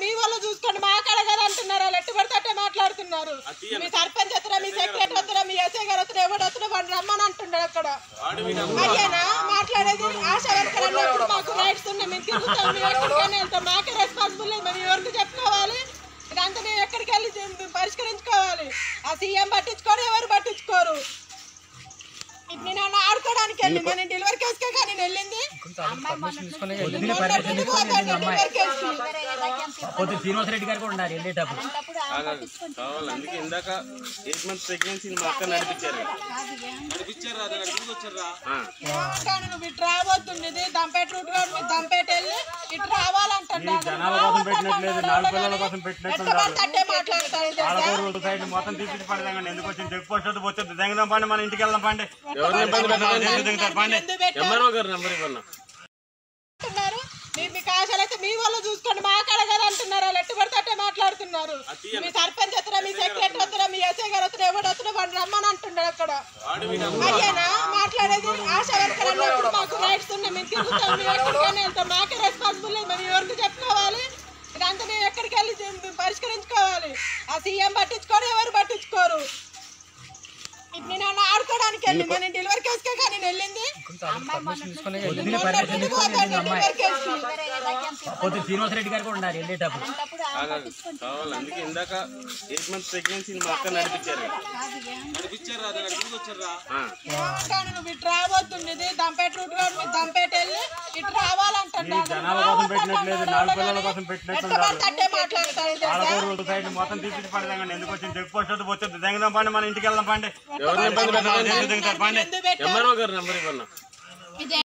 మీ వాళ్ళు చూసుకోండి మా కాడ కదా అంటున్నారు వాళ్ళు ఎట్టు పడితే అట్టే మాట్లాడుతున్నారు మీ సర్పంచ్ వస్తున్నా మీ సెక్రటరీ వస్తున్నా మీ ఎస్ఐ గారు వస్తున్నా ఎవరు వస్తున్నా వాడిని రమ్మని అంటున్నాడు అక్కడ అయ్యేనా మాట్లాడేది ఆశ వర్కర్ అన్నప్పుడు మాకు రైట్స్ ఉన్నాయి మేము తిరుగుతాం మేము ఎక్కడికైనా వెళ్తాం మాకే రెస్పాన్సిబుల్ లేదు మేము ఎవరికి చెప్పుకోవాలి ఇదంతా మేము ఎక్కడికి వెళ్ళి మేము పరిష్కరించుకోవాలి ఆ సీఎం పట్టించుకోరు ఎవరు పట్టించుకోరు ఇప్పుడు నేను ఏమన్నా ఆడుకోవడానికి వెళ్ళింది నేను డెలివరీ కేసుకే కానీ నేను వెళ్ళింది డెలివరీ కేసుకి పొద్దున శ్రీనివాస రెడ్డి గారు కూడా ఉన్నారు వెళ్ళేటప్పుడు కావాలి అందుకే ఇందాక ఎయిట్ మంత్స్ ప్రెగ్నెన్సీ మా అక్క నడిపించారు ఆ. ఏమంటాను నువ్వు ఇటు రావద్దుండేది దంపేట రూట్ కూడా మీరు దంపేట వెళ్ళి ఇటు రావాలంటున్నాను జనాల కోసం పెట్టినట్లేదు నాలుగు పిల్లల కోసం పెట్టినట్టు ఎట్లా పడితే అట్టే మాట్లాడతాడు తెలుసా? ఆడకూరు సైడ్ మొత్తం తీసి పడదాం ఎందుకు వచ్చింది చెక్ పోస్ట్ వద్దు వచ్చి దిగుదాం పండి మన ఇంటికి వెళ్దాం పండి ఎవరిని ఇబ్బంది పెట్టకండి దిగుతారు పండి ఎందుకు పెట్టారు? ఎంఆర్ఓ గారు నెంబర్ ఇవ్వన్నా అంటున్నారు మీరు మీకు ఆశలు అయితే మీ వాళ్ళు చూసుకోండి మా కాడ కదా అంటున్నారు వాళ్ళు ఎట్టు పడితే అట్టే మాట్లాడుతున్నారు మీ సర్పంచ్ వస్తున్నా మీ సెక్రటరీ వస్తున్నా మీ ఎస్ఐ గారు వస్తున్నా ఎవరు వస్తున్నా వాడిని రమ్మని అంటున్నాడు అక్కడ అయ్యేనా మాట్లాడేది ఆశ వర్కర్ అన్నప్పుడు మాకు రైట్స్ ఉన్నాయి మేము తిరుగుతాం మేము ఎక్కడికైనా వెళ్తాం మాకే రెస్పాన్సిబుల్ లేదు మేము ఎవరికి చెప్పుకోవాలి ఇదంతా మేము ఎక్కడికి వెళ్ళి మేము పరిష్కరించుకోవాలి ఆ సీఎం పట్టించుకోరు ఎవరు పట్టించుకోరు ఇప్పుడు నేను ఏమన్నా ఆడుకోవడానికి వెళ్ళింది నేను డెలివరీ కేసుకే కానీ నేను వెళ్ళింది డెలివరీ కేసుకి పొద్దున శ్రీనివాస రెడ్డి గారు కూడా ఉన్నారు వెళ్ళేటప్పుడు కావాలి అందుకే ఇందాక ఎయిట్ మంత్స్ ప్రెగ్నెన్సీ మా అక్క నడిపించారు ఆ. ఏమంటాను నువ్వు ఇటు రావద్దుండేది దంపేట రూట్ కూడా మీరు దంపేట వెళ్ళి ఇటు రావాలంటున్నాను జనాల కోసం పెట్టినట్లేదు నాలుగు పిల్లల కోసం పెట్టినట్టు ఎట్లా పడితే అట్టే మాట్లాడతాడు తెలుసా? ఆడకూరు సైడ్ మొత్తం తీసి పడదాం ఎందుకు వచ్చింది చెక్ పోస్ట్ వద్దు వచ్చి దిగుదాం పండి మన ఇంటికి వెళ్దాం పండి ఎవరిని ఇబ్బంది పెట్టకండి దిగుతారు పండి ఎందుకు పెట్టారు? ఎంఆర్ఓ గారు నెంబర్ ఇవ్వన్నా